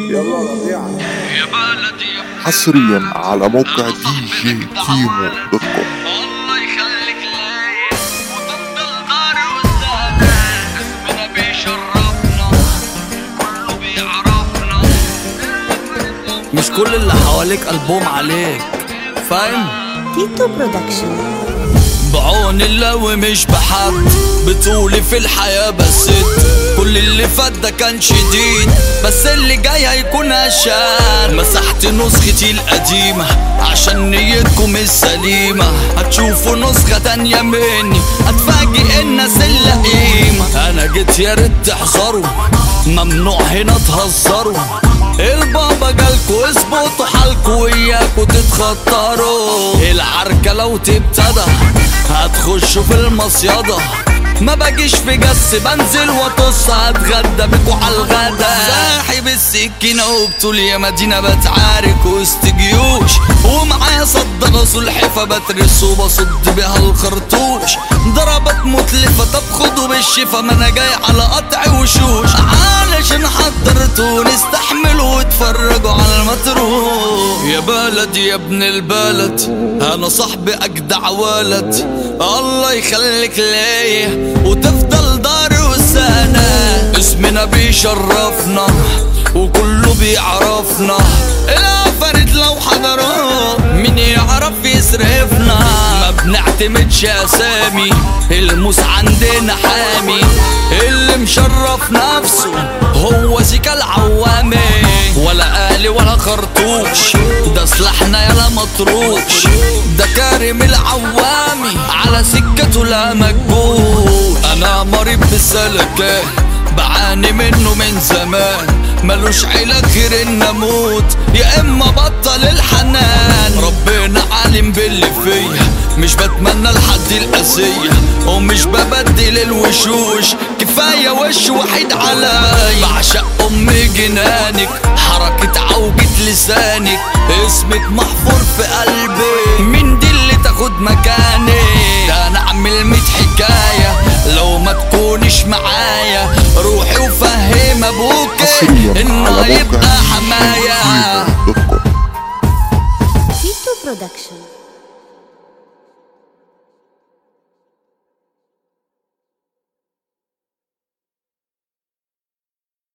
يلا ربيع يا بلدي حصريا على موقع دي جي كيمو دوت كوم الله يخليك ليا وتفضل داري والزمان اسمنا بيشرفنا كله بيعرفنا مش كل اللي حواليك ألبوم عليك فاهم؟ تيتو برودكشن بعون الله ومش بحد بطولي في الحياة بس كل اللي فات ده كان شديد بس اللي جاي هيكون أشان مسحت نسختي القديمة عشان نيتكم السليمة هتشوفوا نسخة تانية مني هتفاجئ الناس اللئيمة أنا جيت يا ريت تحذروا ممنوع هنا تهزروا البابا جالكوا اظبطوا حالكوا وياكوا تتخطروا العركة لو تبتدى هتخشوا في المصيدة ما باجيش في جس بنزل واطص هتغدى بيكوا عالغدا ساحب السكينة وبطول يا مدينة بتعارك وسط جيوش ومعايا صدى سلحفة بترس وبصد بيها الخرطوش ضربت متلفة طب خدوا بالشفا ما انا جاي على قطع وشوش علشان حضرتوني استحملوا واتفرجوا على المطروح يا بلد يا ابن البلد انا صاحبي اجدع ولد الله يخليك ليا وتفضل داري وسنة اسمنا بيشرفنا وكله بيعرفنا العفاريت لو حضروه مين يعرف يصرفنا ما بنعتمدش اسامي الموس عندنا حامي اللي مشرف نفسه هو زيكا العوامي ولا آلي ولا خرطوش ده سلاحنا يلا مطروش ده كارم العوامي على سكته لا مكبوت انا مريض بالسلكات بعاني منه من زمان ملوش علاج غير ان اموت يا اما بطل الحنان ربنا عالم باللي فيا مش بتمنى لحد القاسية ومش ببدل الوشوش كفاية وش وحيد عليا بعشق ام جنانك حركة عوجة لسانك اسمك محفور في قلبي مين دي اللي تاخد مكاني ده انا اعمل ميت حكاية لو ما تكونش معايا روحي وفهم ابوك حصريا انه على موقع هيبقى دي جي حماية كيمو دوت كوم تيتو برودكشن